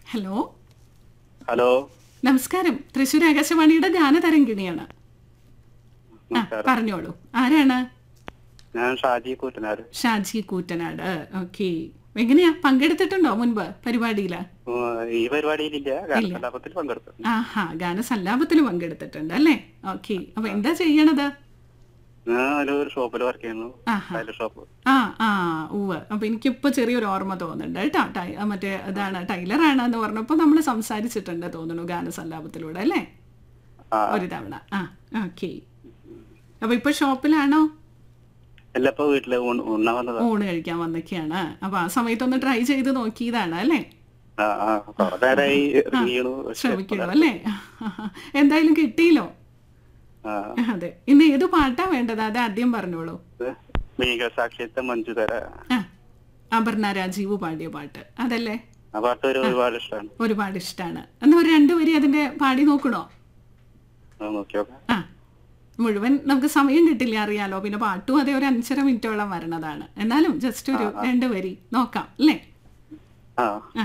Hello hello നമസ്കാരം തൃശ്ശൂർ ആകാശവാണിയുടെ ഗാനതരംഗിണിയാണ് ആ നമസ്കാരം പറഞ്ഞോളൂ ആരാണ് ഞാൻ ഷാജി കൂറ്റനാട് ഷാജി കൂറ്റനാട് ഓക്കെ എങ്ങനെയാ പങ്കെടുത്തിട്ടുണ്ടോ മുൻപ് പരിപാടിയില് ഉം, ഈ പരിപാടിയിലില്ല ഗാനകലാപത്തിൽ പങ്കെടുത്തു ആഹാ ഗാനസല്ലാപത്തിൽ പങ്കെടുത്തിട്ടുണ്ട് അല്ലേ ഓക്കെ അപ്പൊ എന്താ ചെയ്യണത് ഞാൻ ഒരു ഷോപ്പിൽ വർക്ക് ചെയ്യുന്നു ആഹാ. ടൈലർ ഷോപ്പ് ആ ആ ഉവ്വ് അപ്പൊ എനിക്കിപ്പോ ചെറിയൊരു ഓർമ്മ തോന്നുന്നുണ്ട് കേട്ടോ ടൈ ആ, മറ്റേ ഇതാണ് ടൈലറാണ് എന്ന് പറഞ്ഞപ്പോ നമ്മൾ സംസാരിച്ചിട്ടുണ്ട് തോന്നുന്നു ഗാനസല്ലാപത്തിലൂടെ അല്ലേ ആ ഒരു തവണ ആ ഓക്കെ അപ്പൊ ഇപ്പൊ ഷോപ്പിലാണോ അല്ല ഇപ്പൊ വീട്ടില് ഊണ് ഉണ്ണ വന്നതാ ഊണ് കഴിക്കാൻ വന്നൊക്കെയാണ് അപ്പൊ ആ സമയത്തൊന്ന് ട്രൈ ചെയ്ത് നോക്കിയതാണ് അല്ലേ ആ ആ കുറെ നേരമായി ഇറങ്ങിയണു പക്ഷെ ശ്രമിക്കുള്ളൂ അല്ലേ എന്തായാലും കിട്ടിയില്ലോ ആ അതെ ഇന്ന് ഏത് പാട്ടാ വേണ്ടത് അത് ആദ്യം പറഞ്ഞോളൂ ഇത് മേഘസാക്ഷ്യത്തെ മഞ്ജുതര ആ അപർണ രാജീവ് പാടിയ പാട്ട് അതല്ലേ ആ പാട്ട് ഒരു ഒരുപാട് ഇഷ്ടമാണ് ഒരുപാട് ഇഷ്ടമാണ് എന്നാ ഒരു രണ്ടുപേരി അതിന്റെ പാടി നോക്കണോ നോക്കി നോക്കാം ആ മുഴുവൻ നമുക്ക് സമയം കിട്ടില്ല അറിയാലോ പിന്നെ പാട്ടും അതേ ഒരു അഞ്ചര മിനിറ്റോളം വരണതാണ് എന്നാലും ജസ്റ്റ് ഒരു രണ്ട് വരി നോക്കാം അല്ലേ ആ ആ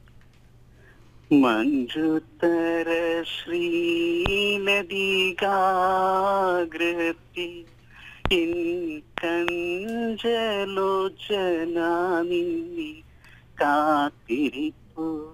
മഞ്ജുതര ശ്രീനദികാഗ്രത്തിൽ ഇൻ കഞ്ചലോചന നിന്നി കാത്തിരിപ്പു